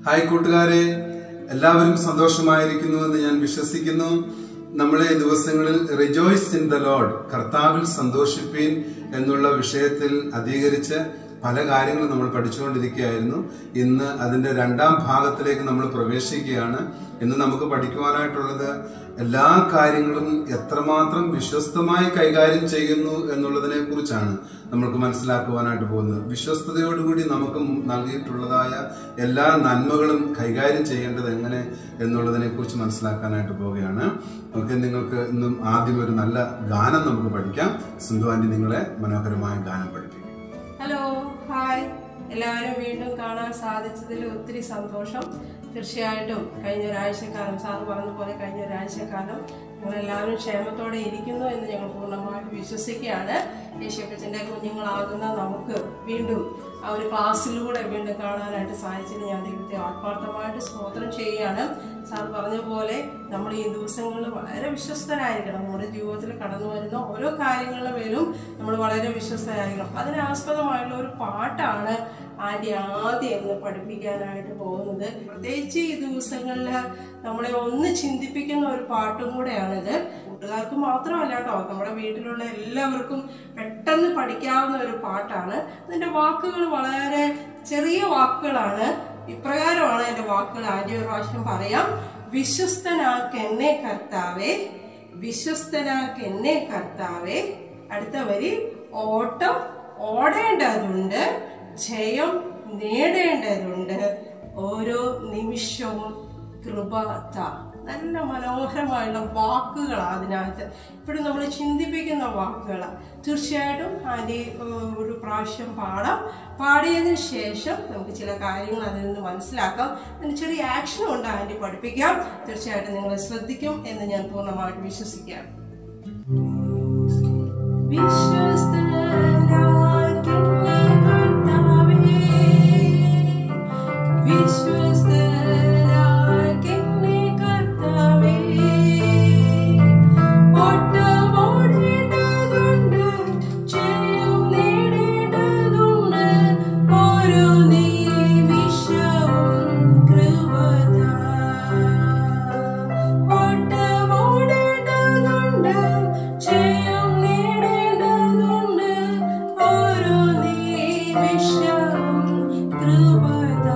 hi കൂട്ടുകാരെ എല്ലാവരും സന്തോഷമായിരിക്കുന്നു എന്ന് ഞാൻ വിശ്വസിക്കുന്നു നമ്മളെ ഈ ദിവസങ്ങളിൽ റിജോയ്സ് ഇൻ ദ ലോഡ് കർത്താവിൽ സന്തോഷിപ്പീൻ എന്നുള്ള വിഷയത്തിൽ അധികരിച്ച് പല കാര്യങ്ങളും നമ്മൾ പഠിച്ചുകൊണ്ടിരിക്കുകയായിരുന്നു ഇന്ന് അതിന്റെ രണ്ടാം ഭാഗത്തിലേക്ക് നമ്മൾ പ്രവേശിക്കുകയാണ് ഇന്ന് നമുക്ക് പഠിക്കുവാനായിട്ടുള്ളത് എല്ലാ കാര്യങ്ങളും എത്രമാത്രം വിശ്വസ്തമായി കൈകാര്യം ചെയ്യുന്നു എന്നുള്ളതിനെ കുറിച്ചാണ് നമ്മൾക്ക് മനസ്സിലാക്കുവാനായിട്ട് പോകുന്നത് വിശ്വസ്തയോടുകൂടി നമുക്ക് നൽകിയിട്ടുള്ളതായ എല്ലാ നന്മകളും കൈകാര്യം ചെയ്യേണ്ടത് എങ്ങനെ എന്നുള്ളതിനെ കുറിച്ച് മനസ്സിലാക്കാനായിട്ട് പോവുകയാണ് ഓക്കെ നിങ്ങൾക്ക് ഇന്നും ആദ്യം ഒരു നല്ല ഗാനം നമുക്ക് പഠിക്കാം സിന്ധു ആന്റി നിങ്ങളെ മനോഹരമായ ഗാനം പഠിപ്പിക്കും ഹലോ ഹായ് എല്ലാവരും വീണ്ടും കാണാൻ സാധിച്ചതിൽ ഒത്തിരി സന്തോഷം തീർച്ചയായിട്ടും കഴിഞ്ഞ ഒരാഴ്ചക്കാലം സാറ് പറഞ്ഞ പോലെ കഴിഞ്ഞ ഒരാഴ്ചക്കാലം നിങ്ങളെല്ലാവരും ക്ഷേമത്തോടെ ഇരിക്കുന്നു എന്ന് ഞങ്ങൾ പൂർണ്ണമായിട്ട് വിശ്വസിക്കുകയാണ് യേശുക്കച്ചൻ്റെ കുഞ്ഞുങ്ങളാകുന്ന നമുക്ക് വീണ്ടും ആ ഒരു ക്ലാസ്സിലൂടെ വീണ്ടും കാണാനായിട്ട് സാധിച്ചതിന് ഞാൻ ദൈവത്തെ ആത്മാർത്ഥമായിട്ട് സ്തോത്രം ചെയ്യുകയാണ് സാർ പറഞ്ഞ പോലെ നമ്മൾ ഈ ദിവസങ്ങളിൽ വളരെ വിശ്വസ്തരായിരിക്കണം നമ്മുടെ ജീവിതത്തിൽ കടന്നു വരുന്ന ഓരോ കാര്യങ്ങളുടെ മേലും നമ്മൾ വളരെ വിശ്വസ്തരായിരിക്കണം അതിനാസ്പദമായുള്ള ഒരു പാട്ടാണ് ആദ്യ ആദ്യം എന്ന് പഠിപ്പിക്കാനായിട്ട് പോകുന്നത് പ്രത്യേകിച്ച് ഈ ദിവസങ്ങളിൽ നമ്മളെ ഒന്ന് ചിന്തിപ്പിക്കുന്ന ഒരു പാട്ടും കൂടെയാണിത് കൂട്ടുകാർക്ക് മാത്രമല്ല കേട്ടോ നമ്മുടെ വീട്ടിലുള്ള എല്ലാവർക്കും പെട്ടെന്ന് പഠിക്കാവുന്ന ഒരു പാട്ടാണ് അതിൻ്റെ വാക്കുകൾ വളരെ ചെറിയ വാക്കുകളാണ് ഇപ്രകാരമാണ് എൻ്റെ വാക്കുകൾ ആദ്യ ഒരു പ്രാവശ്യം പറയാം വിശ്വസ്തനാക്കെന്നെ കർത്താവേ വിശ്വസ്തനാക്കെന്നെ കർത്താവേ അടുത്ത വരി ഓട്ടം ഓടേണ്ടതുണ്ട് ജയം നേടേണ്ടതുണ്ട് ഓരോ നിമിഷവും കൃപത നല്ല മനോഹരമായുള്ള വാക്കുകളാണ് അതിനകത്ത് ഇപ്പോഴും നമ്മൾ ചിന്തിപ്പിക്കുന്ന വാക്കുകളാണ് തീർച്ചയായിട്ടും ആൻറ്റി ഒരു പ്രാവശ്യം പാടാം പാടിയതിന് ശേഷം നമുക്ക് ചില കാര്യങ്ങൾ അതിൽ നിന്ന് മനസ്സിലാക്കാം അതിന് ചെറിയ ആക്ഷനും ഉണ്ട് ആൻറ്റി പഠിപ്പിക്കാം തീർച്ചയായിട്ടും നിങ്ങൾ ശ്രദ്ധിക്കും എന്ന് ഞാൻ പൂർണ്ണമായിട്ട് വിശ്വസിക്കാം വിശ്വസ്തനാക്കെന്നെ കർത്താവേ ഓട്ടമോടേണ്ടതുണ്ട് ജയം നേടേണ്ടതുണ്ട് ഓരോ നിമിഷവും കൃപതാ ഓട്ടമോടേണ്ടതുണ്ട് ജയം നേടേണ്ടതുണ്ട് ഓരോ നിമിഷവും കൃപതാ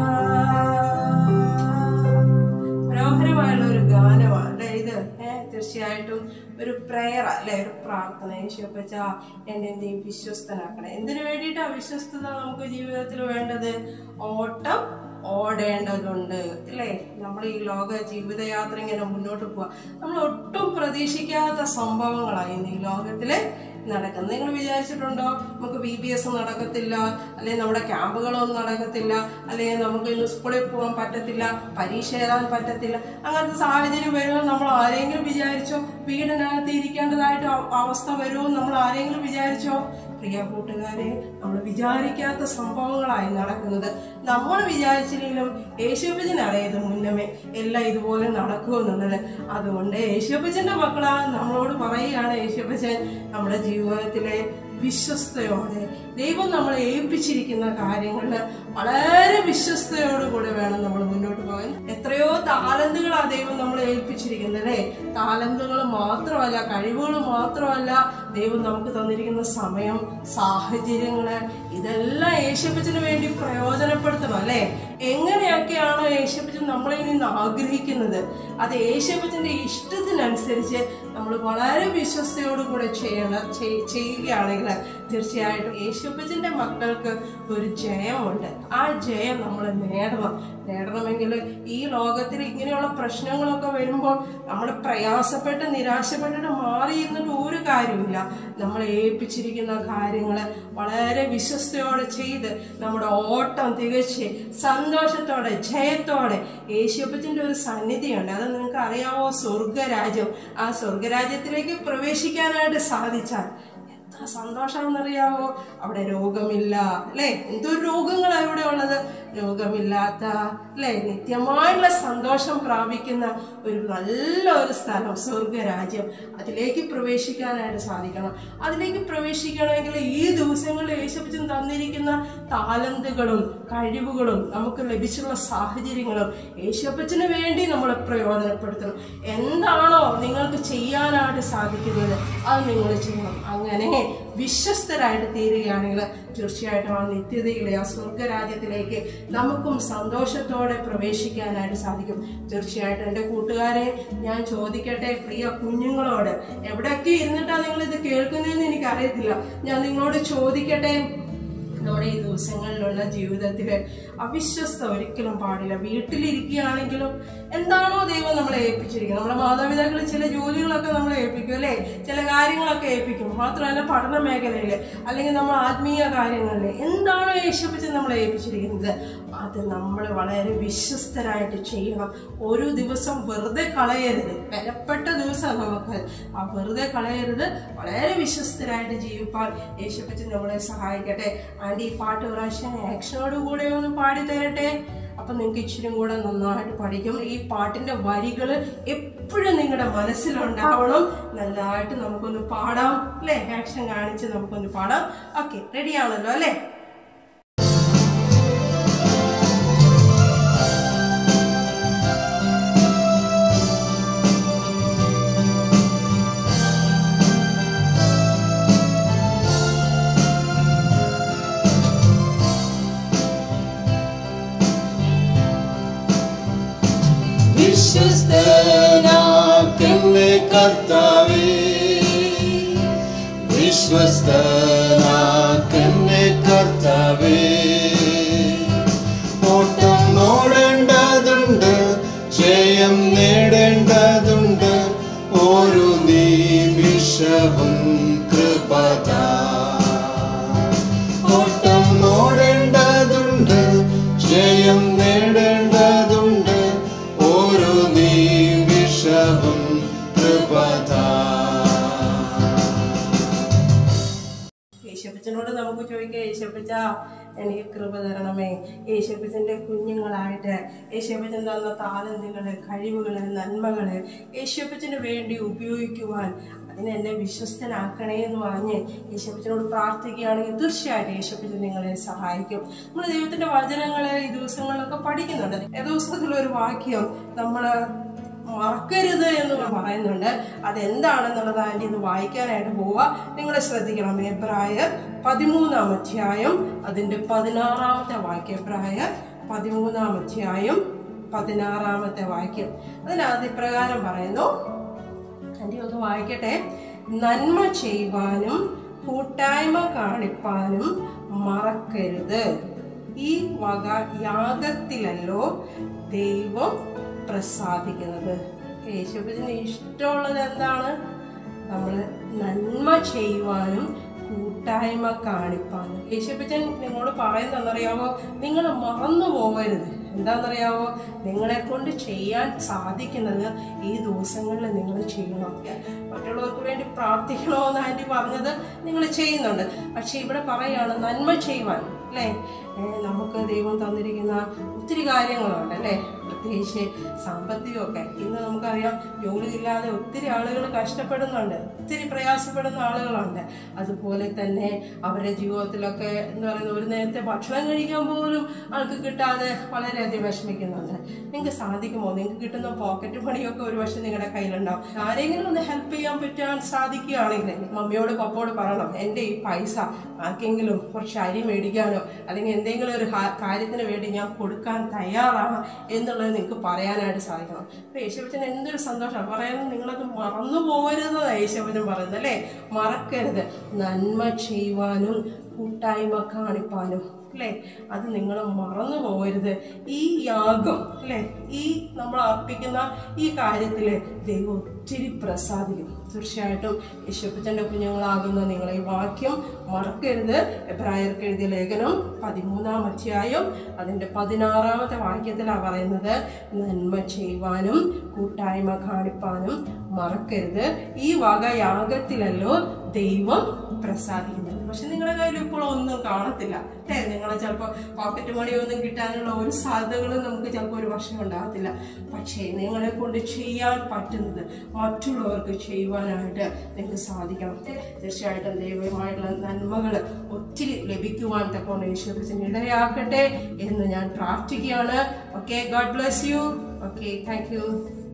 മനോഹരമായുള്ള ഒരു ഗാനമാണ് അല്ലേ ഇത് ഏഹ് തീർച്ചയായിട്ടും ഒരു പ്രയർ അല്ലെ ഒരു പ്രാർത്ഥന യേശുപ്പച്ച എന്നെ നീ വിശ്വസ്തനാക്കണേ എന്തിനു വേണ്ടിയിട്ടാ വിശ്വസ്തത നമുക്ക് ജീവിതത്തിൽ വേണ്ടത് ഓട്ടം ഓടേണ്ടതുണ്ട് അല്ലേ നമ്മൾ ഈ ലോക ജീവിതയാത്ര ഇങ്ങനെ മുന്നോട്ട് പോവാ നമ്മൾ ഒട്ടും പ്രതീക്ഷിക്കാത്ത സംഭവങ്ങളാണ് ഇന്ന് ഈ ലോകത്തില് നടക്കുന്നത് നിങ്ങൾ വിചാരിച്ചിട്ടുണ്ടോ നമുക്ക് ബി ബി എസ് നടക്കത്തില്ല അല്ലെങ്കിൽ നമ്മുടെ ക്യാമ്പുകളൊന്നും നടക്കത്തില്ല അല്ലെങ്കിൽ നമുക്ക് ഇന്ന് സ്കൂളിൽ പോകാൻ പറ്റത്തില്ല പരീക്ഷ എഴുതാൻ പറ്റത്തില്ല അങ്ങനത്തെ സാഹചര്യം വരുമ്പോൾ നമ്മൾ ആരെങ്കിലും വിചാരിച്ചോ വീടിനകത്ത് ഇരിക്കേണ്ടതായിട്ട് അവ- അവസ്ഥ വരുമോ നമ്മൾ ആരെങ്കിലും വിചാരിച്ചോ പ്രിയ കൂട്ടുകാരെ നമ്മൾ വിചാരിക്കാത്ത സംഭവങ്ങളായി നടക്കുന്നത് നമ്മൾ വിചാരിച്ചില്ലെങ്കിലും യേശുപ്പച്ചൻ അറിയത് മുന്നമേ എല്ലാം ഇതുപോലെ നടക്കുമെന്നുള്ളത് അതുകൊണ്ട് യേശുപ്പച്ചന്റെ മക്കളാ നമ്മളോട് പറയുകയാണ് യേശുപ്പച്ചൻ നമ്മുടെ ജീവിതത്തിലെ വിശ്വസ്തയോടെ ദൈവം നമ്മളെ ഏൽപ്പിച്ചിരിക്കുന്ന കാര്യങ്ങളിൽ വളരെ വിശ്വസ്തയോടുകൂടെ വേണം നമ്മൾ മുന്നോട്ട് പോകാൻ എത്രയോ താലന്തുകളാ ദൈവം നമ്മളെ ഏൽപ്പിച്ചിരിക്കുന്നത് അല്ലേ താലന്തുകൾ മാത്രമല്ല കഴിവുകൾ മാത്രമല്ല ദൈവം നമുക്ക് തന്നിരിക്കുന്ന സമയം സാഹചര്യങ്ങള് ഇതെല്ലാം യേശുപ്പച്ചന് വേണ്ടി പ്രയോജനപ്പെടുത്തണം അല്ലേ എങ്ങനെയൊക്കെയാണോ യേശുപ്പച്ചൻ നമ്മളിൽ നിന്ന് ആഗ്രഹിക്കുന്നത് അത് യേശുപ്പച്ചന്റെ ഇഷ്ടത്തിനനുസരിച്ച് നമ്മൾ വളരെ വിശ്വസ്തയോടുകൂടെ ചെയ്യണം ചെയ്- ചെയ്യുകയാണെങ്കിൽ തീർച്ചയായിട്ടും യേശുപ്പച്ചന്റെ മക്കൾക്ക് ഒരു ജയമുണ്ട് ആ ജയം നമ്മൾ നേടണം നേടണമെങ്കിൽ ഈ ലോകത്തിൽ ഇങ്ങനെയുള്ള പ്രശ്നങ്ങളൊക്കെ വരുമ്പോൾ നമ്മൾ പ്രയാസപ്പെട്ട് നിരാശപ്പെട്ടിട്ട് മാറിയിരുന്നിട്ട് ഒരു കാര്യമില്ല നമ്മൾ ഏൽപ്പിച്ചിരിക്കുന്ന കാര്യങ്ങൾ വളരെ വിശ്വസ്തയോടെ ചെയ്ത് നമ്മുടെ ഓട്ടം തികച്ച് സന്തോഷത്തോടെ ജയത്തോടെ യേശുപ്പച്ചൻ്റെ ഒരു സന്നിധിയുണ്ട് അത് നിങ്ങൾക്ക് അറിയാവോ സ്വർഗരാജ്യം ആ സ്വർഗരാജ്യത്തിലേക്ക് പ്രവേശിക്കാനായിട്ട് സാധിച്ചാൽ ആ സന്തോഷം എന്നറിയാമോ അവിടെ രോഗമില്ല അല്ലേ എന്തൊരു രോഗങ്ങളാണ് ഇവിടെ ഉള്ളത് രോഗമില്ലാത്ത അല്ലേ നിത്യമായുള്ള സന്തോഷം പ്രാപിക്കുന്ന ഒരു നല്ല ഒരു സ്ഥലം സ്വർഗരാജ്യം അതിലേക്ക് പ്രവേശിക്കാനായിട്ട് സാധിക്കണം അതിലേക്ക് പ്രവേശിക്കണമെങ്കിൽ ഈ ദിവസങ്ങളിൽ യേശുപ്പച്ചൻ തന്നിരിക്കുന്ന താലന്തുകളും കഴിവുകളും നമുക്ക് ലഭിച്ചുള്ള സാഹചര്യങ്ങളും യേശുപ്പച്ചന് വേണ്ടി നമ്മൾ പ്രയോജനപ്പെടുത്തണം എന്താണോ നിങ്ങൾക്ക് ചെയ്യാനായിട്ട് സാധിക്കുന്നത് അത് നിങ്ങൾ ചെയ്യണം അങ്ങനെ വിശ്വസ്തരായിട്ട് തീരുകയാണെങ്കിൽ തീർച്ചയായിട്ടും ആ നിത്യതയിലെ ആ സ്വർഗരാജ്യത്തിലേക്ക് നമുക്കും സന്തോഷത്തോടെ പ്രവേശിക്കാനായിട്ട് സാധിക്കും തീർച്ചയായിട്ടും എൻ്റെ കൂട്ടുകാരെ ഞാൻ ചോദിക്കട്ടെ പ്രിയ കുഞ്ഞുങ്ങളോട് എവിടെയൊക്കെ ഇരുന്നിട്ടാണ് നിങ്ങൾ ഇത് കേൾക്കുന്നതെന്ന് എനിക്കറിയത്തില്ല ഞാൻ നിങ്ങളോട് ചോദിക്കട്ടെ നമ്മുടെ ഈ ദിവസങ്ങളിലുള്ള ജീവിതത്തിൽ അവിശ്വസ്ത ഒരിക്കലും പാടില്ല വീട്ടിലിരിക്കുകയാണെങ്കിലും എന്താണോ ദൈവം നമ്മളെ ഏൽപ്പിച്ചിരിക്കുന്നത് നമ്മുടെ മാതാപിതാക്കൾ ചില ജോലികളൊക്കെ നമ്മളെ ഏൽപ്പിക്കും അല്ലേ ചില കാര്യങ്ങളൊക്കെ ഏൽപ്പിക്കും മാത്രമല്ല പഠന മേഖലയിൽ അല്ലെങ്കിൽ നമ്മൾ ആത്മീയ കാര്യങ്ങളിൽ എന്താണോ യേശുപ്പിച്ച് നമ്മളെ ഏൽപ്പിച്ചിരിക്കുന്നത് അത് നമ്മൾ വളരെ വിശ്വസ്തരായിട്ട് ചെയ്യണം ഒരു ദിവസം വെറുതെ കളയരുത് വിലപ്പെട്ട ദിവസം നമുക്ക് ആ വെറുതെ കളയരുത് വളരെ വിശ്വസ്തരായിട്ട് ജീവിപ്പാൻ യേശുപ്പച്ചൻ നമ്മളെ സഹായിക്കട്ടെ ആൻറ്റി ഈ പാട്ട് പ്രാവശ്യം ആക്ഷനോട് കൂടെ ഒന്ന് പാടി തരട്ടെ അപ്പൊ നിങ്ങൾക്ക് ഇച്ചിരി കൂടെ നന്നായിട്ട് പഠിക്കും ഈ പാട്ടിന്റെ വരികൾ എപ്പോഴും നിങ്ങളുടെ മനസ്സിലുണ്ടാവണം നല്ലതായിട്ട് നമുക്കൊന്ന് പാടാം അല്ലേ ആക്ഷൻ കാണിച്ച് നമുക്കൊന്ന് പാടാം ഓക്കെ റെഡിയാണല്ലോ അല്ലേ വിശ്വസ്തനാക്കന്നെ കർത്താവേ വിശ്വസ്തനാക്കന്നെ കർത്താവേ ഓട്ടം ഓടേണ്ടതുണ്ട് ജയം നേടേണ്ടതുണ്ട് ഒരു നിമിഷവും കൃപതാ ഓട്ടം ഓടേണ്ടതുണ്ട് ജയം നേടേണ്ടതുണ്ട് ഒരു നിമിഷവും കൃപതാ യേശപ്പച്ചനോട് നമുക്ക് ചോദിക്കാം യേശപ്പച്ച എനിക്ക് കൃപ തരണമേ യേശപ്പച്ചൻ്റെ കുഞ്ഞുങ്ങളായിട്ട് യേശപ്പച്ചൻ തന്ന താലന്തുകള് കഴിവുകള് നന്മകള് യേശപ്പച്ചന് വേണ്ടി ഉപയോഗിക്കുവാൻ അതിന് എന്നെ വിശ്വസ്തനാക്കണേ എന്ന് പറഞ്ഞ് യേശപ്പച്ചനോട് പ്രാർത്ഥിക്കുകയാണെങ്കിൽ തീർച്ചയായിട്ടും യേശപ്പച്ചൻ നിങ്ങളെ സഹായിക്കും നമ്മൾ ദൈവത്തിന്റെ വചനങ്ങള് ഈ ദിവസങ്ങളിലൊക്കെ പഠിക്കുന്നുണ്ട് ഏതോസത്തിലൊരു വാക്യം നമ്മള് മറക്കരുത് എന്ന് പറയുന്നുണ്ട് അതെന്താണെന്നുള്ളത് ആൻറ്റി ഇത് വായിക്കാനായിട്ട് പോവുക നിങ്ങൾ ശ്രദ്ധിക്കണം എബ്രായർ പതിമൂന്നാം അധ്യായം അതിൻ്റെ പതിനാറാമത്തെ വാക്യം എബ്രായർ പതിമൂന്നാം അധ്യായം പതിനാറാമത്തെ വാക്യം അതിനകത്ത് ഇപ്രകാരം പറയുന്നു ആൻറ്റി ഒന്ന് വായിക്കട്ടെ നന്മ ചെയ്യുവാനും കൂട്ടായ്മ കാണിപ്പാനും മറക്കരുത് ഈ വക യാഗത്തിലല്ലോ ദൈവം പ്രസാദിക്കുന്നത് യേശുവിന് ഇഷ്ടമുള്ളത് എന്താണ് നമ്മൾ നന്മ ചെയ്യുവാനും കൂട്ടായ്മ കാണിപ്പാനും യേശുപ്പച്ചൻ നിങ്ങളോട് പറയുന്നതെന്നറിയാവോ നിങ്ങൾ മറന്നു പോകരുത് എന്താണെന്നറിയാവോ നിങ്ങളെ കൊണ്ട് ചെയ്യാൻ സാധിക്കുന്നത് ഈ ദിവസങ്ങളിൽ നിങ്ങൾ ചെയ്യണം മറ്റുള്ളവർക്ക് വേണ്ടി പ്രാർത്ഥിക്കണമെന്ന് ആൻറ്റി പറഞ്ഞത് നിങ്ങൾ ചെയ്യുന്നുണ്ട് പക്ഷെ ഇവിടെ പറയാണ് നന്മ ചെയ്യുവാൻ അല്ലേ ഏ, നമുക്ക് ദൈവം തന്നിരിക്കുന്ന ഒത്തിരി കാര്യങ്ങളുണ്ട് അല്ലേ പ്രത്യേകിച്ച് സാമ്പത്തികമൊക്കെ ഇന്ന് നമുക്കറിയാം ജോലിയില്ലാതെ ഒത്തിരി ആളുകൾ കഷ്ടപ്പെടുന്നുണ്ട് ഒത്തിരി പ്രയാസപ്പെടുന്ന ആളുകളുണ്ട് അതുപോലെ തന്നെ അവരുടെ ജീവിതത്തിലൊക്കെ എന്ന് പറയുന്ന ഒരു നേരത്തെ ഭക്ഷണം കഴിക്കാൻ പോലും ആൾക്ക് കിട്ടാതെ വളരെയധികം വിഷമിക്കുന്നുണ്ട് നിങ്ങൾക്ക് സാധിക്കുമോ നിങ്ങൾക്ക് കിട്ടുന്ന പോക്കറ്റ് പണിയൊക്കെ ഒരു പക്ഷേ നിങ്ങളുടെ കയ്യിലുണ്ടാവും ആരെങ്കിലും ഒന്ന് ഹെൽപ്പ് ചെയ്യാൻ പറ്റാൻ സാധിക്കുകയാണെങ്കിൽ മമ്മിയോട് പപ്പോട് പറയണം എൻ്റെ ഈ പൈസ ആർക്കെങ്കിലും കുറച്ച് അരി മേടിക്കാനോ അല്ലെങ്കിൽ എന്തെങ്കിലും ഒരു ഹാ- കാര്യത്തിന് വേണ്ടി ഞാൻ കൊടുക്കാൻ തയ്യാറാണ് എന്നുള്ളത് നിങ്ങൾക്ക് പറയാനായിട്ട് സാധിക്കണം അപ്പൊ യേശുവച്ചൻ എന്തൊരു സന്തോഷം പറയാനും നിങ്ങളത് മറന്നു പോകരുതെന്നാണ് യേശുവച്ചൻ പറയുന്നത് അല്ലേ മറക്കരുത് നന്മ ചെയ്യുവാനും കൂട്ടായ്മ കാണിപ്പാനും അല്ലേ അത് നിങ്ങൾ മറന്നു പോകരുത് ഈ യാഗം അല്ലേ ഈ നമ്മൾ അർപ്പിക്കുന്ന ഈ കാര്യത്തിൽ ദൈവം ഒത്തിരി പ്രസാദിക്കും തീർച്ചയായിട്ടും യേശുപ്പച്ചൻ്റെ കുഞ്ഞുങ്ങളാകുന്ന നിങ്ങൾ ഈ വാക്യം മറക്കരുത് എബ്രായർക്ക് എഴുതിയ ലേഖനം പതിമൂന്നാം അധ്യായം അതിൻ്റെ പതിനാറാമത്തെ വാക്യത്തിലാണ് പറയുന്നത് നന്മ ചെയ്യുവാനും കൂട്ടായ്മ കാണിപ്പാനും മറക്കരുത് ഈ വക യാഗത്തിലല്ലോ ദൈവം പ്രസാദിക്കുന്നത് പക്ഷെ നിങ്ങളുടെ കയ്യിൽ ഇപ്പോൾ ഒന്നും കാണത്തില്ല അല്ലേ നിങ്ങളെ ചിലപ്പോൾ പോക്കറ്റ് മണി ഒന്നും കിട്ടാനുള്ള ഒരു സാധ്യതകളും നമുക്ക് ചിലപ്പോൾ ഒരു വർഷം ഉണ്ടാകത്തില്ല പക്ഷേ നിങ്ങളെ കൊണ്ട് ചെയ്യാൻ പറ്റുന്നത് മറ്റുള്ളവർക്ക് ചെയ്യുവാനായിട്ട് നിങ്ങൾക്ക് സാധിക്കണം തീർച്ചയായിട്ടും ദൈവമായിട്ടുള്ള നന്മകൾ ഒത്തിരി ലഭിക്കുവാൻ തക്കോണം യേശുക്രിസ്തുവിന് ഇടയാക്കട്ടെ എന്ന് ഞാൻ പ്രാർത്ഥിക്കുകയാണ് okay God bless you okay thank you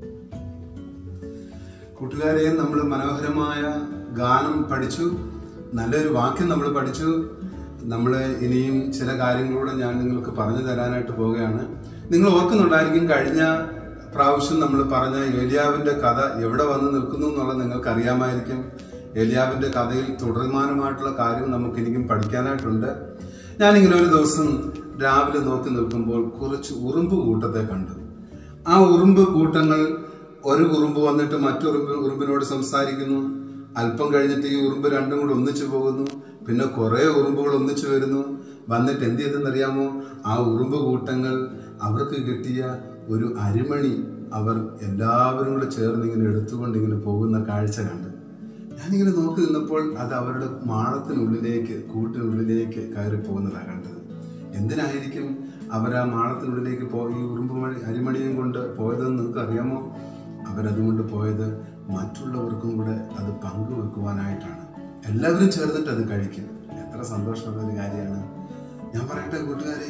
കൂട്ടുകാരെ നമ്മൾ മനോഹരമായ ഗാനം പഠിച്ചു നല്ലൊരു വാക്യം നമ്മൾ പഠിച്ചു നമ്മൾ ഇനിയും ചില കാര്യങ്ങളൂടെ ഞാൻ നിങ്ങൾക്ക് പറഞ്ഞു തരാനായിട്ട് പോവുകയാണ് നിങ്ങൾ ഓർക്കുന്നുണ്ടായിരിക്കും കഴിഞ്ഞ പ്രാവശ്യം നമ്മൾ പറഞ്ഞ ഏലിയാവിന്റെ കഥ എവിടെ വന്ന് നിൽക്കുന്നു എന്നുള്ളത് നിങ്ങൾക്ക് അറിയാമായിരിക്കും ഏലിയാവിന്റെ കഥയിൽ തുടർമാനമായിട്ടുള്ള കാര്യം നമുക്ക് ഇനിയും പഠിക്കാനായിട്ടുണ്ട് ഞാനിങ്ങനെ ഒരു ദിവസം രാവിലെ നോക്കി നിൽക്കുമ്പോൾ കുറച്ച് ഉറുമ്പ് കൂട്ടത്തെ കണ്ടു ആ ഉറുമ്പ് കൂട്ടങ്ങൾ ഒരു ഉറുമ്പ് വന്നിട്ട് മറ്റൊരുമ്പ് ഉറുമ്പിനോട് സംസാരിക്കുന്നു അല്പം കഴിഞ്ഞിട്ട് ഈ ഉറുമ്പ് രണ്ടും കൂടെ ഒന്നിച്ചു പോകുന്നു പിന്നെ കുറെ ഉറുമ്പുകൾ ഒന്നിച്ചു വരുന്നു വന്നിട്ട് എന്ത് ചെയ്തെന്നറിയാമോ ആ ഉറുമ്പ് കൂട്ടങ്ങൾ അവർക്ക് കിട്ടിയ ഒരു അരിമണി അവർ എല്ലാവരും കൂടെ ചേർന്ന് ഇങ്ങനെ എടുത്തുകൊണ്ട് ഇങ്ങനെ പോകുന്ന കാഴ്ച കണ്ടു ഞാനിങ്ങനെ നോക്കി നിന്നപ്പോൾ അത് അവരുടെ മാളത്തിനുള്ളിലേക്ക് കൂട്ടിനുള്ളിലേക്ക് കയറി പോകുന്നതാണ് കണ്ടത് എന്തിനായിരിക്കും അവർ ആ മാളത്തിനുള്ളിലേക്ക് പോയി ഈ ഉറുമ്പ് മണി അരിമണിയും കൊണ്ട് പോയതെന്ന് നിങ്ങൾക്ക് അറിയാമോ അവരതുകൊണ്ട് പോയത് മറ്റുള്ളവർക്കും കൂടെ അത് പങ്കുവെക്കുവാനായിട്ടാണ് എല്ലാവരും ചേർന്നിട്ട് അത് കഴിക്കും എത്ര സന്തോഷമുള്ള ഒരു കാര്യമാണ് ഞാൻ പറയട്ടെ കൂട്ടുകാരെ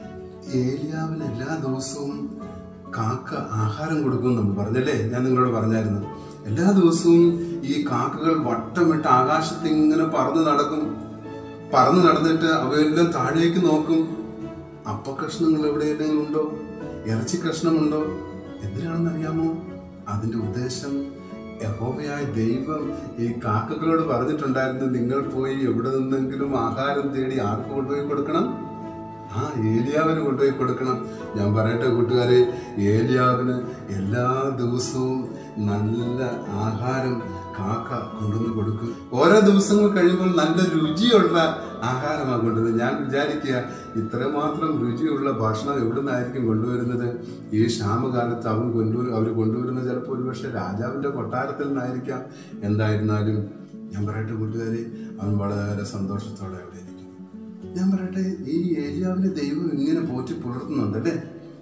ഏലിയാവിന് എല്ലാ ദിവസവും കാക്ക ആഹാരം കൊടുക്കും നമ്മൾ പറഞ്ഞല്ലേ ഞാൻ നിങ്ങളോട് പറഞ്ഞായിരുന്നു എല്ലാ ദിവസവും ഈ കാക്കകൾ വട്ടമിട്ട് ആകാശത്ത് ഇങ്ങനെ പറന്ന് നടക്കും പറന്ന് നടന്നിട്ട് അവയെല്ലാം താഴേക്ക് നോക്കും അപ്പ കഷ്ണങ്ങൾ എവിടെയെങ്കിലും ഉണ്ടോ ഇറച്ചി കഷ്ണമുണ്ടോ എന്തിനാണെന്ന് അറിയാമോ അതിന്റെ ഉദ്ദേശം യഹോവയായ ദൈവം ഈ കാക്കകളോട് പറഞ്ഞിട്ടുണ്ടായിരുന്നു നിങ്ങൾ പോയി എവിടെ നിന്നെങ്കിലും ആഹാരം തേടി ആർക്ക് കൊണ്ടുപോയി കൊടുക്കണം ആ ഏലിയാവിന് കൊണ്ടുപോയി കൊടുക്കണം ഞാൻ പറയട്ടെ കൂട്ടുകാരെ ഏലിയാവിന് എല്ലാ ദിവസവും നല്ല ആഹാരം കാക്ക കൊണ്ടുവന്ന് കൊടുക്കും ഓരോ ദിവസങ്ങൾ കഴിയുമ്പോൾ നല്ല രുചിയുള്ള ആഹാരമാണ് കൊണ്ടുവരുന്നത് ഞാൻ വിചാരിക്കുക ഇത്രമാത്രം രുചിയുള്ള ഭക്ഷണം എവിടെ നിന്നായിരിക്കും കൊണ്ടുവരുന്നത് ഈ ക്ഷാമകാലത്ത് അവൻ കൊണ്ടുവരും അവർ കൊണ്ടുവരുന്നത് ചിലപ്പോൾ ഒരുപക്ഷെ രാജാവിന്റെ കൊട്ടാരത്തിൽ നിന്നായിരിക്കാം എന്തായിരുന്നാലും ഞാൻ പറയട്ടെ കൂട്ടുകാരെ അവൻ വളരെ സന്തോഷത്തോടെ അവിടെ ഇരിക്കും ഞാൻ പറയട്ടെ ഈ ഏലിയാവിനെ ദൈവം ഇങ്ങനെ പോറ്റി പുലർത്തുന്നുണ്ടല്ലേ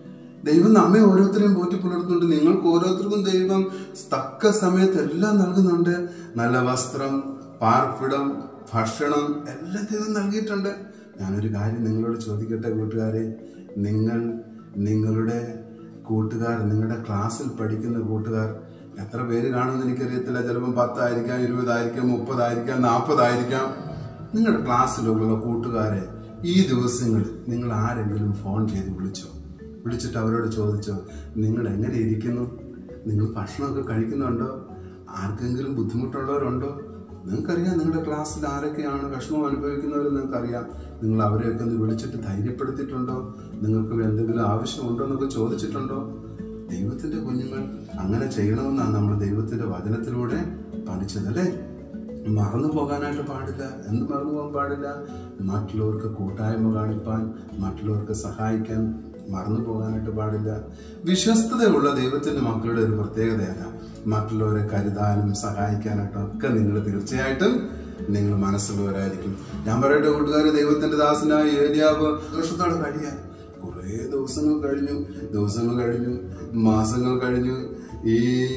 ദൈവം നമ്മെ ഓരോരുത്തരെയും പോറ്റി പുലർത്തുന്നുണ്ട് നിങ്ങൾക്ക് ഓരോരുത്തർക്കും ദൈവം തക്ക സമയത്ത് എല്ലാം നൽകുന്നുണ്ട് നല്ല വസ്ത്രം പാർപ്പിടം ഭക്ഷണം എല്ലാം ദൈവം നൽകിയിട്ടുണ്ട് ഞാനൊരു കാര്യം നിങ്ങളോട് ചോദിക്കട്ടെ കൂട്ടുകാരെ നിങ്ങൾ നിങ്ങളുടെ കൂട്ടുകാർ നിങ്ങളുടെ ക്ലാസ്സിൽ പഠിക്കുന്ന കൂട്ടുകാർ എത്ര പേര് കാണുമെന്ന് എനിക്കറിയത്തില്ല ചിലപ്പം പത്തായിരിക്കാം ഇരുപതായിരിക്കാം മുപ്പതായിരിക്കാം നാൽപ്പതായിരിക്കാം നിങ്ങളുടെ ക്ലാസ്സിലുള്ള കൂട്ടുകാരെ ഈ ദിവസങ്ങളിൽ നിങ്ങൾ ആരെങ്കിലും ഫോൺ ചെയ്ത് വിളിച്ചോ വിളിച്ചിട്ട് അവരോട് ചോദിച്ചോ നിങ്ങൾ എങ്ങനെ ഇരിക്കുന്നു നിങ്ങൾ ഭക്ഷണമൊക്കെ കഴിക്കുന്നുണ്ടോ ആർക്കെങ്കിലും ബുദ്ധിമുട്ടുള്ളവരുണ്ടോ നിങ്ങൾക്കറിയാം നിങ്ങളുടെ ക്ലാസ്സിൽ ആരൊക്കെയാണ് വിഷമം അനുഭവിക്കുന്നവർ നിങ്ങൾക്കറിയാം നിങ്ങൾ അവരെയൊക്കെ ഒന്ന് വിളിച്ചിട്ട് ധൈര്യപ്പെടുത്തിയിട്ടുണ്ടോ നിങ്ങൾക്ക് എന്തെങ്കിലും ആവശ്യമുണ്ടോ എന്നൊക്കെ ചോദിച്ചിട്ടുണ്ടോ ദൈവത്തിന്റെ കുഞ്ഞുങ്ങൾ അങ്ങനെ ചെയ്യണമെന്നാണ് നമ്മൾ ദൈവത്തിന്റെ വചനത്തിലൂടെ പഠിച്ചത് അല്ലേ മറന്നു പോകാനായിട്ട് പാടില്ല എന്ത് മറന്നു പോകാൻ പാടില്ല മറ്റുള്ളവർക്ക് കൂട്ടായ്മ കാണിപ്പാൻ മറ്റുള്ളവർക്ക് സഹായിക്കാൻ മറന്നു പോകാനായിട്ട് പാടില്ല വിശ്വസ്തതയുള്ള ദൈവത്തിന്റെ മക്കളുടെ ഒരു പ്രത്യേകതയാണ് മറ്റുള്ളവരെ കരുതാനും സഹായിക്കാനായിട്ടും ഒക്കെ നിങ്ങൾ തീർച്ചയായിട്ടും നിങ്ങൾ മനസ്സുള്ളവരായിരിക്കും ഞാൻ പറയട്ടെ കൂട്ടുകാരെ ദൈവത്തിന്റെ ദാസനായ ഏലിയാവ് ദോഷത്തോടെ കഴിയാൻ കുറേ ദിവസങ്ങൾ കഴിഞ്ഞു ദിവസങ്ങൾ കഴിഞ്ഞു മാസങ്ങൾ കഴിഞ്ഞു ഈ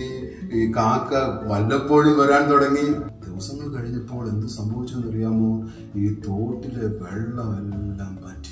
ഈ കാക്ക വല്ലപ്പോഴും വരാൻ തുടങ്ങി ദിവസങ്ങൾ കഴിഞ്ഞപ്പോൾ എന്ത് സംഭവിച്ചെന്ന് അറിയാമോ ഈ തോട്ടിലെ വെള്ളമെല്ലാം പറ്റി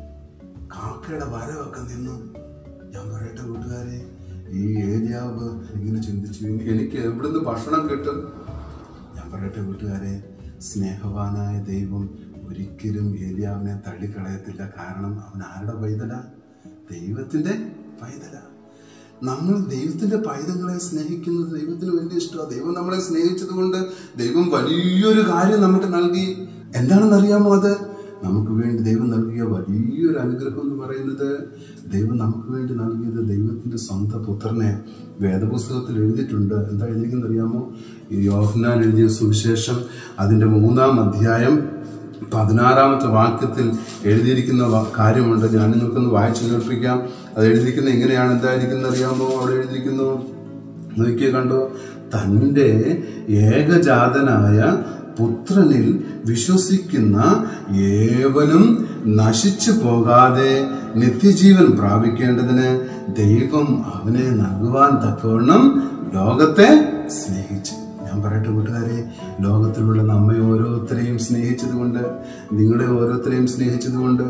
കാക്കയുടെ വരവൊക്കെ നിന്നു ഞാൻ പറയട്ടെ കൂട്ടുകാരെ ഈ ഏരിയാവ് ഇങ്ങനെ ചിന്തിച്ചു "ഇനി എനിക്ക് എവിടുന്ന് ഭക്ഷണം കിട്ടും ഞാൻ പറയട്ടെ കൂട്ടുകാരെ സ്നേഹവാനായ ദൈവം ഒരിക്കലും ഏലിയാവിനെ തള്ളിക്കളയത്തില്ല കാരണം അവൻ ആരുടെ പൈതല ദൈവത്തിന്റെ പൈതല നമ്മൾ ദൈവത്തിന്റെ പൈതങ്ങളെ സ്നേഹിക്കുന്നത് ദൈവത്തിന് വലിയ ഇഷ്ടമാണ് ദൈവം നമ്മളെ സ്നേഹിച്ചത് കൊണ്ട് ദൈവം വലിയൊരു കാര്യം നമുക്ക് നൽകി എന്താണെന്നറിയാമോ അത് നമുക്ക് വേണ്ടി ദൈവം നൽകിയ വലിയൊരു അനുഗ്രഹം എന്ന് പറയുന്നത് ദൈവം നമുക്ക് വേണ്ടി നൽകിയത് ദൈവത്തിന്റെ സ്വന്തം പുത്രനെ വേദപുസ്തകത്തിൽ എഴുതിയിട്ടുണ്ട് എന്താ എഴുതിയിരിക്കുന്നത് അറിയാമോ ഈ യോഹന്നാൻ എഴുതിയ സുവിശേഷം അതിന്റെ മൂന്നാം അധ്യായം പതിനാറാമത്തെ വാക്യത്തിൽ എഴുതിയിരിക്കുന്ന വ- കാര്യമുണ്ട് ഞാൻ നിങ്ങൾക്കൊന്ന് വായിച്ചു കേൾപ്പിക്കാം അത് എഴുതിയിരിക്കുന്നത് എങ്ങനെയാണ് എന്തായിരിക്കുന്നത് അറിയാമോ അവിടെ എഴുതിയിരിക്കുന്നു നോക്കിയേ കണ്ടോ തൻ്റെ ഏകജാതനായ പുത്രനിൽ വിശ്വസിക്കുന്ന ഏവനും നശിച്ചു പോകാതെ നിത്യജീവൻ പ്രാപിക്കേണ്ടതിന് ദൈവം അവനെ നൽകുവാൻ തക്കവണ്ണം ലോകത്തെ സ്നേഹിച്ചു ഞാൻ പറയട്ടെ കൂട്ടുകാരെ ലോകത്തിലുള്ള നമ്മെ ഓരോരുത്തരെയും സ്നേഹിച്ചതുകൊണ്ട് നിങ്ങളെ ഓരോരുത്തരെയും സ്നേഹിച്ചതുകൊണ്ട്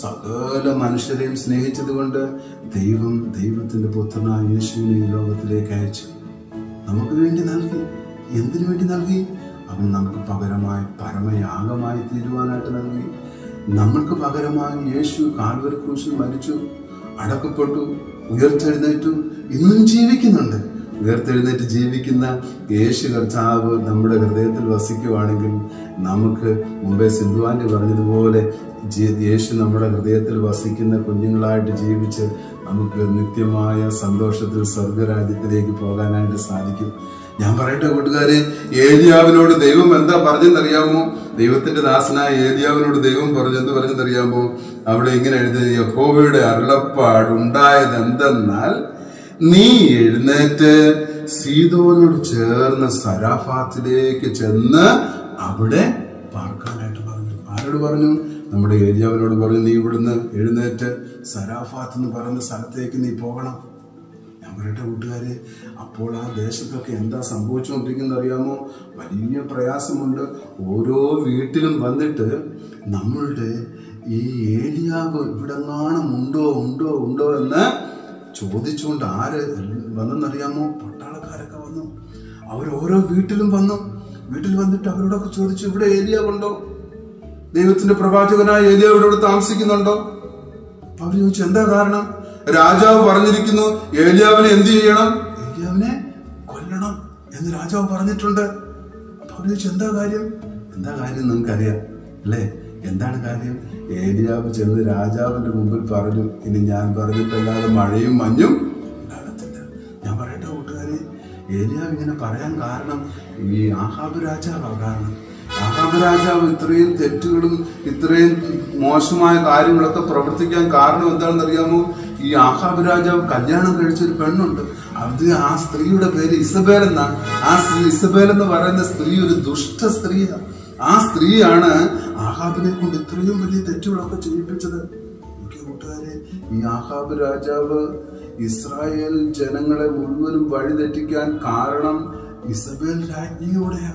സകല മനുഷ്യരെയും സ്നേഹിച്ചതുകൊണ്ട് ദൈവം ദൈവത്തിന്റെ പുത്രനായ യേശുവിനെ ഈ ലോകത്തിലേക്ക് അയച്ചു നമുക്ക് വേണ്ടി നൽകി എന്തിനു വേണ്ടി നൽകി അവൻ നമുക്ക് പകരമായി പരമയാഗമായി തീരുവാനായിട്ട് നൽകി നമ്മൾക്ക് പകരമായി യേശു കാൽവരി ക്രൂശിൽ മരിച്ചു അടക്കപ്പെട്ടു ഉയർത്തെഴുന്നേറ്റു ഇന്നും ജീവിക്കുന്നുണ്ട് ഉയർത്തെഴുന്നേറ്റ് ജീവിക്കുന്ന യേശു കർത്താവ് നമ്മുടെ ഹൃദയത്തിൽ വസിക്കുവാണെങ്കിൽ നമുക്ക് മുമ്പേ സിന്ധുവാന്റെ പറഞ്ഞതുപോലെ ജി- യേശു നമ്മുടെ ഹൃദയത്തിൽ വസിക്കുന്ന കുഞ്ഞുങ്ങളായിട്ട് ജീവിച്ച് നമുക്ക് നിത്യമായ സന്തോഷത്തിൽ സ്വർഗരാജ്യത്തിലേക്ക് പോകാനായിട്ട് സാധിക്കും ഞാൻ പറയട്ടെ കൂട്ടുകാരെ ഏലിയാവിനോട് ദൈവം എന്താ പറഞ്ഞെന്നറിയാമോ ദൈവത്തിന്റെ ദാസനായ ഏലിയാവിനോട് ദൈവം പറഞ്ഞെന്ന് പറഞ്ഞെന്നറിയാമോ അവിടെ ഇങ്ങനെ എഴുതി യഹോവയുടെ അരുളപ്പാടുണ്ടായത് എന്തെന്നാൽ നീ എഴുന്നേറ്റ് സീതോനോട് ചേർന്ന് സരാഫാത്തിലേക്ക് ചെന്ന് അവിടെ പാർക്കാനായിട്ട് പറഞ്ഞു ആരോട് പറഞ്ഞു നമ്മുടെ ഏരിയാവിനോട് പറഞ്ഞു നീ ഇവിടുന്ന് എഴുന്നേറ്റ് സരാഫാത്ത് എന്ന് പറയുന്ന സ്ഥലത്തേക്ക് നീ പോകണം ഞാൻ പറയട്ടെ കൂട്ടുകാരെ അപ്പോൾ ആ ദേശത്തൊക്കെ എന്താ സംഭവിച്ചുകൊണ്ടിരിക്കുന്നത് അറിയാമോ വലിയ പ്രയാസമുണ്ട് ഓരോ വീട്ടിലും വന്നിട്ട് നമ്മളുടെ ഈ ഏലിയാവ് ഇവിടെങ്ങാനും ഉണ്ടോ ഉണ്ടോ ഉണ്ടോ എന്ന് ചോദിച്ചുകൊണ്ട് ആര് വന്നെന്നറിയാമോ പട്ടാളക്കാരൊക്കെ വന്നു അവർ ഓരോ വീട്ടിലും വന്നു വീട്ടിൽ വന്നിട്ട് അവരോടൊക്കെ ചോദിച്ചു ഇവിടെ ഏലിയാവുണ്ടോ ദൈവത്തിന്റെ പ്രവാചകനായ ഏലിയാവ് ഇവിടെ താമസിക്കുന്നുണ്ടോ അപ്പൊ അവര് ചോദിച്ചു എന്താ കാരണം രാജാവ് പറഞ്ഞിരിക്കുന്നു ഏലിയാവിനെ എന്ത് ചെയ്യണം ഏലിയാവിനെ കൊല്ലണം എന്ന് രാജാവ് പറഞ്ഞിട്ടുണ്ട് അപ്പൊ അവര് ചോദിച്ചു എന്താ കാര്യം എന്താ കാര്യം നിങ്ങൾക്കറിയാം അല്ലേ എന്താണ് കാര്യം ഏലിയാവ് ചെന്ന് രാജാവിന്റെ മുമ്പിൽ പറഞ്ഞു ഇനി ഞാൻ പറഞ്ഞിട്ടല്ലാതെ മഴയും മഞ്ഞും ഉണ്ടാകത്തില്ല ഞാൻ പറയട്ടെ കൂട്ടുകാരെ ഏലിയാവ് ഇങ്ങനെ പറയാൻ കാരണം ഈ ആഹാബ് രാജാവാ കാരണം ആഹാബ് രാജാവ് ഇത്രയും തെറ്റുകളും ഇത്രയും മോശമായ കാര്യങ്ങളൊക്കെ പ്രവർത്തിക്കാൻ കാരണം എന്താണെന്ന് അറിയാമോ ഈ ആഹാബ് രാജാവ് കല്യാണം കഴിച്ച ഒരു പെണ്ണുണ്ട് അത് ആ സ്ത്രീയുടെ പേര് ഇസബേൽ എന്നാണ് ആ സ്ത്രീ ഇസബേൽ എന്ന് പറയുന്ന സ്ത്രീ ഒരു ദുഷ്ട സ്ത്രീയാണ് ആ സ്ത്രീയാണ് ആഹാബിനെ കൊണ്ട് ഇത്രയും വലിയ തെറ്റുകളൊക്കെ ചെയ്യിപ്പിച്ചത് എനിക്ക് കൂട്ടുകാരെ ഈ ആഹാബ് രാജാവ് ഇസ്രായേൽ ജനങ്ങളെ മുഴുവനും വഴിതെറ്റിക്കാൻ കാരണം ഇസബേൽ രാജ്ഞിയോടെയാണ്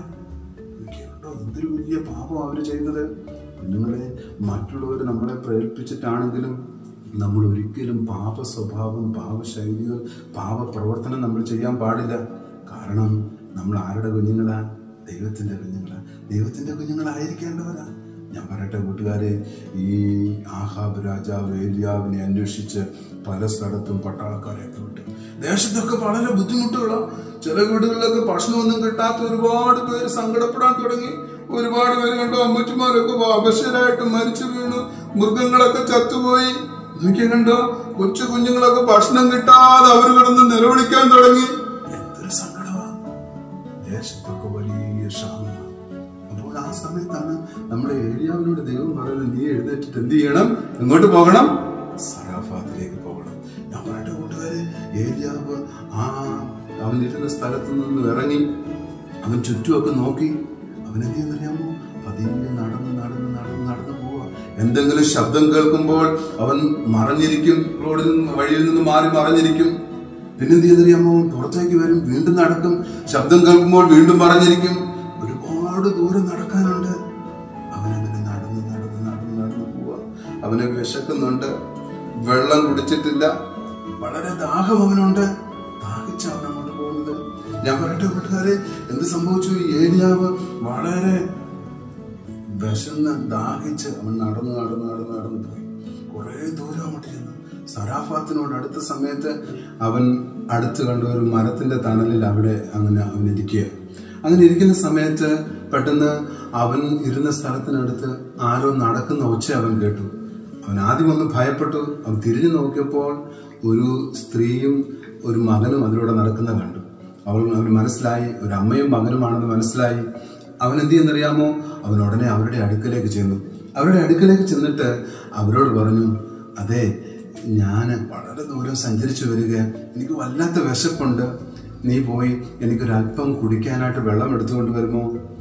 കേട്ടോ എന്തൊരു വലിയ പാപം അവർ ചെയ്തത് കുഞ്ഞുങ്ങളെ മറ്റുള്ളവർ നമ്മളെ പ്രേരിപ്പിച്ചിട്ടാണെങ്കിലും നമ്മൾ ഒരിക്കലും പാപ സ്വഭാവം പാപശൈലികൾ പാപ പ്രവർത്തനം നമ്മൾ ചെയ്യാൻ പാടില്ല കാരണം നമ്മൾ ആരുടെ കുഞ്ഞുങ്ങളാ ദൈവത്തിന്റെ കുഞ്ഞുങ്ങളാ ദൈവത്തിന്റെ കുഞ്ഞുങ്ങളായിരിക്കേണ്ടവരാ ഞാൻ പറയട്ടെ കൂട്ടുകാരെ ഈ ആഹാബ് രാജാവ് ഏലിയാവിനെ അന്വേഷിച്ച് പല സ്ഥലത്തും പട്ടാളക്കാരെയൊക്കെ വിട്ടു ദേശത്തൊക്കെ വളരെ ബുദ്ധിമുട്ടുകളാണ് ചില വീടുകളിലൊക്കെ ഭക്ഷണമൊന്നും കിട്ടാത്ത ഒരുപാട് പേര് സങ്കടപ്പെടാൻ തുടങ്ങി ഒരുപാട് പേര് കണ്ടു അമ്മച്ചിമാരൊക്കെ അവശരായിട്ട് മരിച്ചു വീണു മൃഗങ്ങളൊക്കെ ചത്തുപോയി നോക്കിയ കണ്ടോ കൊച്ചു കുഞ്ഞുങ്ങളൊക്കെ ഭക്ഷണം കിട്ടാതെ അവർ കിടന്ന് നിലവിളിക്കാൻ തുടങ്ങി എന്തൊരു സങ്കടമാണ് ദേശത്തൊക്കെ വലിയ ക്ഷാമമാണ് അപ്പോൾ ആ സമയത്താണ് നമ്മുടെ ഏരിയാവിനോട് ദൈവം പറയുന്നത് നീ എഴുന്നേറ്റിട്ട് എന്ത് ചെയ്യണം എങ്ങോട്ട് പോകണം സറാഫാത്തിലേക്ക് പോകണം ഞാൻ പറയട്ടെ കൂട്ടുകാരെ ഏരിയാവ് ആ അവൻ ഇരുന്ന സ്ഥലത്ത് നിന്ന് ഇറങ്ങി അവൻ ചുറ്റുമൊക്കെ നോക്കി അവൻ എന്ത് ചെയ്യുന്നറിയാമോ പതിയെ നടന്ന് നടന്ന് നടന്ന് നടന്ന് പോവാ എന്തെങ്കിലും ശബ്ദം കേൾക്കുമ്പോൾ അവൻ മറഞ്ഞിരിക്കും റോഡിൽ നിന്ന് വഴിയിൽ നിന്ന് മാറി മറഞ്ഞിരിക്കും പിന്നെന്ത് ചെയ്തറിയാമോ പുറത്തേക്ക് വരും വീണ്ടും നടക്കും ശബ്ദം കേൾക്കുമ്പോൾ വീണ്ടും മറഞ്ഞിരിക്കും ഒരുപാട് ദൂരം നടക്കാനുണ്ട് അവനങ്ങനെ നടന്ന് നടന്ന് നടന്ന് നടന്ന് പോവാ അവന് വിശക്കുന്നുണ്ട് വെള്ളം കുടിച്ചിട്ടില്ല വളരെ ദാഹം അവനുണ്ട് ദാഹിച്ച അവൻ അങ്ങോട്ട് പോകുന്നത് ഞാൻ പറയട്ടെ കൂട്ടുകാരെ എന്ത് സംഭവിച്ചു ഈ ഏലിയാവ് വളരെ വിശന്ന് ദാഹിച്ച് അവൻ നടന്ന് നടന്ന് നടന്ന് നടന്ന് പോയി കുറേ ദൂരം അങ്ങോട്ട് ചെന്നു സറാഫാത്തിനോട് അടുത്ത സമയത്ത് അവൻ അടുത്ത് കണ്ട ഒരു മരത്തിന്റെ തണലിൽ അവിടെ അങ്ങനെ അവൻ ഇരിക്കുക അങ്ങനെ ഇരിക്കുന്ന സമയത്ത് പെട്ടെന്ന് അവൻ ഇരുന്ന സ്ഥലത്തിനടുത്ത് ആരോ നടക്കുന്ന ഒച്ച അവൻ കേട്ടു അവൻ ആദ്യം ഒന്ന് ഭയപ്പെട്ടു അവൻ തിരിഞ്ഞു നോക്കിയപ്പോൾ ഒരു സ്ത്രീയും ഒരു മകനും അതിലൂടെ നടക്കുന്ന കണ്ടു അവൾ അവന് മനസ്സിലായി ഒരു അമ്മയും മകനുമാണെന്ന് മനസ്സിലായി അവൻ എന്ത് ചെയ്യുന്നറിയാമോ അവൻ ഉടനെ അവരുടെ അടുക്കലേക്ക് ചെന്നു അവരുടെ അടുക്കലേക്ക് ചെന്നിട്ട് അവരോട് പറഞ്ഞു അതെ ഞാൻ വളരെ ദൂരം സഞ്ചരിച്ചു വരിക എനിക്ക് വല്ലാത്ത വിശപ്പുണ്ട് നീ പോയി എനിക്കൊരല്പം കുടിക്കാനായിട്ട് വെള്ളം എടുത്തുകൊണ്ട് വരുമോ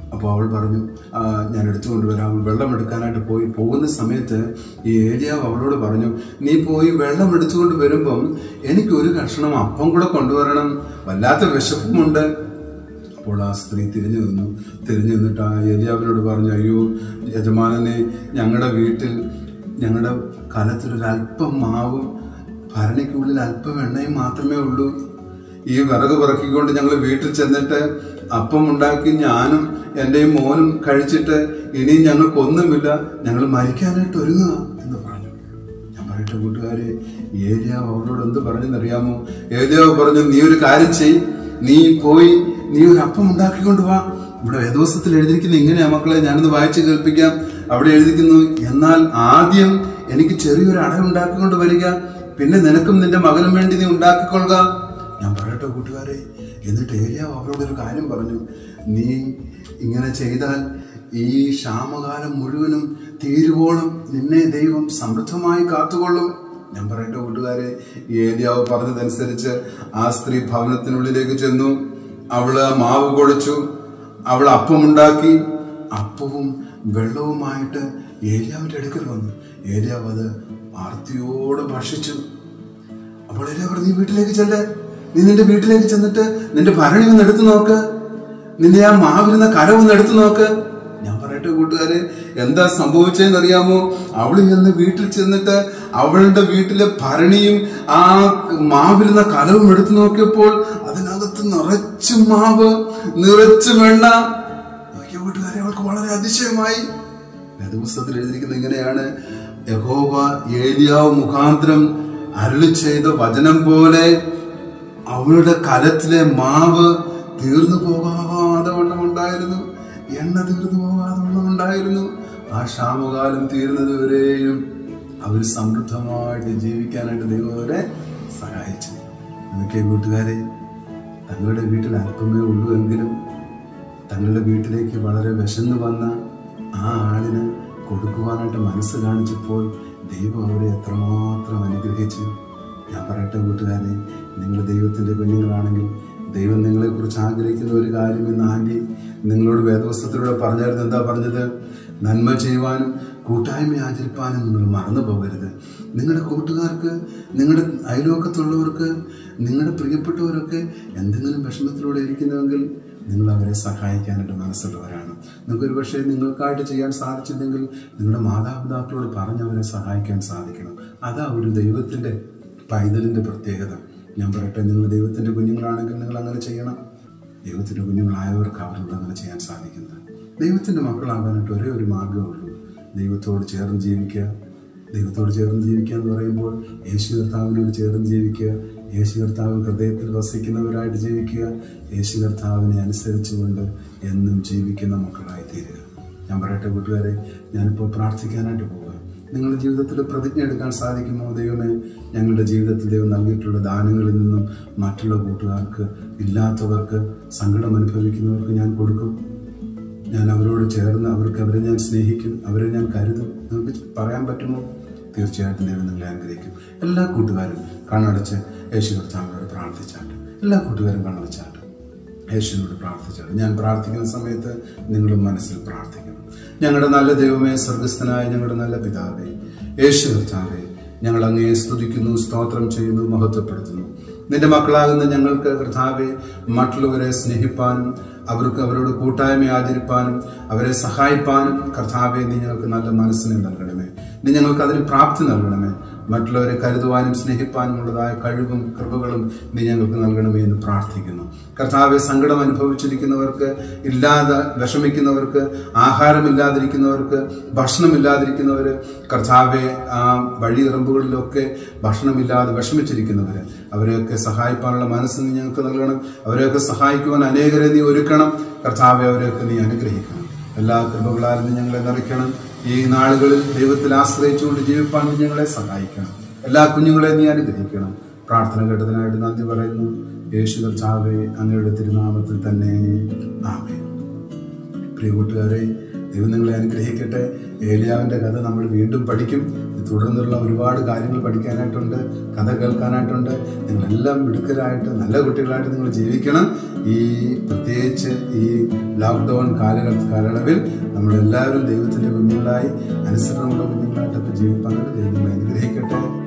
അപ്പോൾ അവൾ പറഞ്ഞു "ആ, ഞാൻ എടുത്തു കൊണ്ടുവരാം അവൾ വെള്ളം എടുക്കാനായിട്ട് പോയി പോകുന്ന സമയത്ത് ഈ ഏലിയാവ് അവളോട് പറഞ്ഞു നീ പോയി വെള്ളം എടുത്തുകൊണ്ട് വരുമ്പം എനിക്ക് ഒരു കഷ്ണം അപ്പം കൂടെ കൊണ്ടുവരണം വല്ലാത്ത വിശപ്പുമുണ്ട് അപ്പോൾ ആ സ്ത്രീ തിരിഞ്ഞു നിന്നു തിരിഞ്ഞു നിന്നിട്ട് ആ ഏലിയാവിനോട് പറഞ്ഞു അയ്യോ യജമാനനെ ഞങ്ങളുടെ വീട്ടിൽ ഞങ്ങളുടെ കലത്തിലൊരല്പം മാവും ഭരണിക്കുള്ളിൽ അല്പം എണ്ണയും മാത്രമേ ഉള്ളൂ ഈ വിറക് പിറക്കിക്കൊണ്ട് ഞങ്ങൾ വീട്ടിൽ ചെന്നിട്ട് അപ്പം ഉണ്ടാക്കി ഞാനും എൻ്റെയും മോനും കഴിച്ചിട്ട് ഇനിയും ഞങ്ങൾക്കൊന്നുമില്ല ഞങ്ങൾ മരിക്കാനായിട്ട് ഒരുങ്ങുക എന്ന് പറഞ്ഞു ഞാൻ പറയട്ടെ കൂട്ടുകാരെ ഏലിയാവ് അവളോട് എന്ത് പറഞ്ഞെന്നറിയാമോ ഏലിയാവ് പറഞ്ഞു നീ ഒരു കാര്യം ചെയ് നീ പോയി നീ ഒരു അപ്പം ഉണ്ടാക്കിക്കൊണ്ട് വാ ഇവിടെ വേദോസത്തിൽ എഴുതിയിരിക്കുന്ന ഇങ്ങനെയാ മക്കളെ ഞാനൊന്ന് വായിച്ചു കേൾപ്പിക്കാം അവിടെ എഴുതിക്കുന്നു എന്നാൽ ആദ്യം എനിക്ക് ചെറിയൊരു അട ഉണ്ടാക്കിക്കൊണ്ട് വരിക പിന്നെ നിനക്കും നിന്റെ മകനും വേണ്ടി നീ ഉണ്ടാക്കിക്കൊള്ളുക ഞാൻ പറയട്ടെ കൂട്ടുകാരെ എന്നിട്ട് ഏലിയാവ് അവരോട് ഒരു കാര്യം പറഞ്ഞു നീ ഇങ്ങനെ ചെയ്താൽ ഈ ക്ഷാമകാലം മുഴുവനും തീരുവോളം നിന്നെ ദൈവം സമൃദ്ധമായി കാത്തുകൊള്ളും ഞാൻ പറയട്ടെ കൂട്ടുകാരെ ഈ ഏലിയാവ് പറഞ്ഞതനുസരിച്ച് ആ സ്ത്രീ ഭവനത്തിനുള്ളിലേക്ക് ചെന്നു അവള് മാവ് കുഴച്ചു അവൾ അപ്പമുണ്ടാക്കി അപ്പവും വെള്ളവുമായിട്ട് ഏലിയാവിന്റെ അടുക്കൽ വന്നു ഏലിയാവ് അത് ആർത്തിയോടെ ഭക്ഷിച്ചു അപ്പോൾ ഏലിയാവ് പറഞ്ഞു നീ വീട്ടിലേക്ക് ചെല്ല് നീ നിന്റെ വീട്ടിലേക്ക് ചെന്നിട്ട് നിന്റെ ഭരണി ഒന്ന് എടുത്തു നോക്ക് നിന്റെ ആ മാവിരുന്ന കരവൊന്ന് എടുത്തു നോക്ക് ഞാൻ പറയട്ടെ കൂട്ടുകാരെ എന്താ സംഭവിച്ചതെന്ന് അറിയാമോ അവള് ചെന്ന് വീട്ടിൽ ചെന്നിട്ട് അവളുടെ വീട്ടിലെ ഭരണിയും ആ മാവിരുന്ന കലവും എടുത്തു നോക്കിയപ്പോൾ അതിനകത്ത് നിറച്ചു മാവ് നിറച്ചു വെണ്ണ നോക്കിയ കൂട്ടുകാരെ അവൾക്ക് വളരെ അതിശയമായി വേദപുസ്തകത്തിൽ എഴുതിയിരിക്കുന്നത് ഇങ്ങനെയാണ് യഹോവ ഏലിയാവ് മുഖാന്തരം അരുളി ചെയ്ത വചനം പോലെ അവളുടെ കലത്തിലെ മാവ് തീർന്നു പോകാതെ വണ്ണം ഉണ്ടായിരുന്നു എണ്ണ തീർന്നു പോകാതെ വണ്ണം ഉണ്ടായിരുന്നു ആ ക്ഷാമകാലം തീരുന്നത് വരെയും അവർ സമൃദ്ധമായിട്ട് ജീവിക്കാനായിട്ട് ദൈവം അവരെ സഹായിച്ചു എന്നൊക്കെ കൂട്ടുകാരെ തങ്ങളുടെ വീട്ടിൽ അല്പമേ ഉള്ളൂ എങ്കിലും തങ്ങളുടെ വീട്ടിലേക്ക് വളരെ വിശന്നു വന്ന ആ ആളിന് കൊടുക്കുവാനായിട്ട് മനസ്സ് കാണിച്ചപ്പോൾ ദൈവം അവരെ എത്രമാത്രം അനുഗ്രഹിച്ചു ഞാൻ പറയട്ടെ കൂട്ടുകാരെ നിങ്ങൾ ദൈവത്തിൻ്റെ കുഞ്ഞുങ്ങളാണെങ്കിൽ ദൈവം നിങ്ങളെക്കുറിച്ച് ആഗ്രഹിക്കുന്ന ഒരു കാര്യം എന്ന് ആൻറ്റി നിങ്ങളോട് വേദവസ്തത്തിലൂടെ പറഞ്ഞായിരുന്നു എന്താ പറഞ്ഞത് നന്മ ചെയ്യുവാനും കൂട്ടായ്മ ആചരിപ്പാനും നിങ്ങൾ മറന്നു പോകരുത് നിങ്ങളുടെ കൂട്ടുകാർക്ക് നിങ്ങളുടെ അയൽവക്കത്തുള്ളവർക്ക് നിങ്ങളുടെ പ്രിയപ്പെട്ടവരൊക്കെ എന്തെങ്കിലും വിഷമത്തിലൂടെ ഇരിക്കുന്നുവെങ്കിൽ നിങ്ങൾ അവരെ സഹായിക്കാനായിട്ട് മനസ്സുള്ളവരാണ് നിങ്ങൾക്കൊരു പക്ഷേ നിങ്ങൾക്കായിട്ട് ചെയ്യാൻ സാധിച്ചില്ലെങ്കിൽ നിങ്ങളുടെ മാതാപിതാക്കളോട് പറഞ്ഞ് അവരെ സഹായിക്കാൻ സാധിക്കണം അതാ ഒരു ദൈവത്തിൻ്റെ പൈതലിൻ്റെ പ്രത്യേകത ഞാൻ പറയട്ടെ നിങ്ങൾ ദൈവത്തിൻ്റെ കുഞ്ഞുങ്ങളാണെങ്കിൽ നിങ്ങൾ അങ്ങനെ ചെയ്യണം ദൈവത്തിൻ്റെ കുഞ്ഞുങ്ങളായവർക്ക് അവരോട് അങ്ങനെ ചെയ്യാൻ സാധിക്കുന്നത് ദൈവത്തിൻ്റെ മക്കളാകാനായിട്ട് ഒരേ ഒരു മാർഗ്ഗമേ ഉള്ളൂ ദൈവത്തോട് ചേർന്ന് ജീവിക്കുക ദൈവത്തോട് ചേർന്ന് ജീവിക്കുക എന്ന് പറയുമ്പോൾ യേശു കർത്താവിനോട് ചേർന്ന് ജീവിക്കുക യേശു കർത്താവ് ഹൃദയത്തിൽ വസിക്കുന്നവരായിട്ട് ജീവിക്കുക യേശു കർത്താവിനെ അനുസരിച്ചുകൊണ്ട് എന്നും ജീവിക്കുന്ന മക്കളായി തീരുക ഞാൻ പറയട്ടെ കൂട്ടുകാരെ ഞാനിപ്പോൾ പ്രാർത്ഥിക്കാനായിട്ട് പോവുക നിങ്ങളുടെ ജീവിതത്തിൽ പ്രതിജ്ഞ എടുക്കാൻ സാധിക്കുമോ ദൈവമേ ഞങ്ങളുടെ ജീവിതത്തിൽ ദൈവം നൽകിയിട്ടുള്ള ദാനങ്ങളിൽ നിന്നും മറ്റുള്ള കൂട്ടുകാർക്ക് ഇല്ലാത്തവർക്ക് സങ്കടം അനുഭവിക്കുന്നവർക്ക് ഞാൻ കൊടുക്കും ഞാൻ അവരോട് ചേർന്ന് അവർക്ക് അവരെ ഞാൻ സ്നേഹിക്കും അവരെ ഞാൻ കരുതും നിങ്ങൾക്ക് പറയാൻ പറ്റുമോ തീർച്ചയായിട്ടും ദൈവം നിങ്ങളെ അനുഗ്രഹിക്കും എല്ലാ കൂട്ടുകാരും കണ്ണടച്ച് യേശു കർത്താവിനോട് പ്രാർത്ഥിച്ചാട്ട് എല്ലാ കൂട്ടുകാരും കണ്ണടച്ചാട്ട് യേശുവിനോട് പ്രാർത്ഥിച്ചാട്ട് ഞാൻ പ്രാർത്ഥിക്കുന്ന സമയത്ത് നിങ്ങളും മനസ്സിൽ പ്രാർത്ഥിക്കണം ഞങ്ങളുടെ നല്ല ദൈവമേ സ്വർഗസ്ഥനായ ഞങ്ങളുടെ നല്ല പിതാവേ യേശു കർത്താവേ ഞങ്ങൾ അങ്ങയെ സ്തുതിക്കുന്നു സ്തോത്രം ചെയ്യുന്നു മഹത്വപ്പെടുത്തുന്നു നിന്റെ മക്കളാകുന്ന ഞങ്ങൾക്ക് കർത്താവെ മറ്റുള്ളവരെ സ്നേഹിപ്പാനും അവർക്ക് അവരോട് കൂട്ടായ്മ ആചരിപ്പാനും അവരെ സഹായിപ്പാനും കർത്താവെ നീ ഞങ്ങൾക്ക് നല്ല മനസ്സിനെ നൽകണമേ നീ ഞങ്ങൾക്ക് അതിന് പ്രാപ്തി നൽകണമേ മറ്റുള്ളവരെ കരുതുവാനും സ്നേഹിപ്പാനുമുള്ളതായ കഴിവും കൃപകളും നീ ഞങ്ങൾക്ക് നൽകണമേ എന്ന് പ്രാർത്ഥിക്കുന്നു കർത്താവെ സങ്കടം അനുഭവിച്ചിരിക്കുന്നവർക്ക് ഇല്ലാതെ വിഷമിക്കുന്നവർക്ക് ആഹാരമില്ലാതിരിക്കുന്നവർക്ക് ഭക്ഷണമില്ലാതിരിക്കുന്നവർ കർത്താവെ ആ വഴിയിറമ്പുകളിലൊക്കെ ഭക്ഷണമില്ലാതെ വിഷമിച്ചിരിക്കുന്നവർ അവരെയൊക്കെ സഹായിപ്പാനുള്ള മനസ്സ് നീ ഞങ്ങൾക്ക് നൽകണം അവരെയൊക്കെ സഹായിക്കുവാൻ അനേകരെ നീ ഒരുക്കണം കർത്താവെ അവരെയൊക്കെ നീ അനുഗ്രഹിക്കണം എല്ലാ കൃപകളാലും നീ ഞങ്ങളെ നിറയ്ക്കണം ഈ നാളുകളിൽ ദൈവത്തിൽ ആശ്രയിച്ചുകൊണ്ട് ജീവിപ്പാൻ നീ ഞങ്ങളെ സഹായിക്കണം എല്ലാ കുഞ്ഞുങ്ങളെ നീ അനുഗ്രഹിക്കണം പ്രാർത്ഥന കേട്ടതിനായിട്ട് നന്ദി പറയുന്നു യേശു കർത്താവെ അങ്ങയുടെ തിരുനാമത്തിൽ തന്നെ ആമേ പ്രിയ കൂട്ടുകാരെ ദൈവം നിങ്ങളെ അനുഗ്രഹിക്കട്ടെ ഏലിയാവിൻ്റെ കഥ നമ്മൾ വീണ്ടും പഠിക്കും തുടർന്നുള്ള ഒരുപാട് കാര്യങ്ങൾ പഠിക്കാനായിട്ടുണ്ട് കഥ കേൾക്കാനായിട്ടുണ്ട് നിങ്ങളെല്ലാം മിടുക്കരായിട്ട് നല്ല കുട്ടികളായിട്ട് നിങ്ങൾ ജീവിക്കണം ഈ പ്രത്യേകിച്ച് ഈ ലോക്ക്ഡൗൺ കാലഘട്ട കാലയളവിൽ നമ്മളെല്ലാവരും ദൈവത്തിന്റെ കുഞ്ഞുങ്ങളായി അനുസരണമുള്ള കുഞ്ഞുങ്ങളായിട്ടൊക്കെ ജീവിപ്പാൻ ദൈവം നിങ്ങളെ അനുഗ്രഹിക്കട്ടെ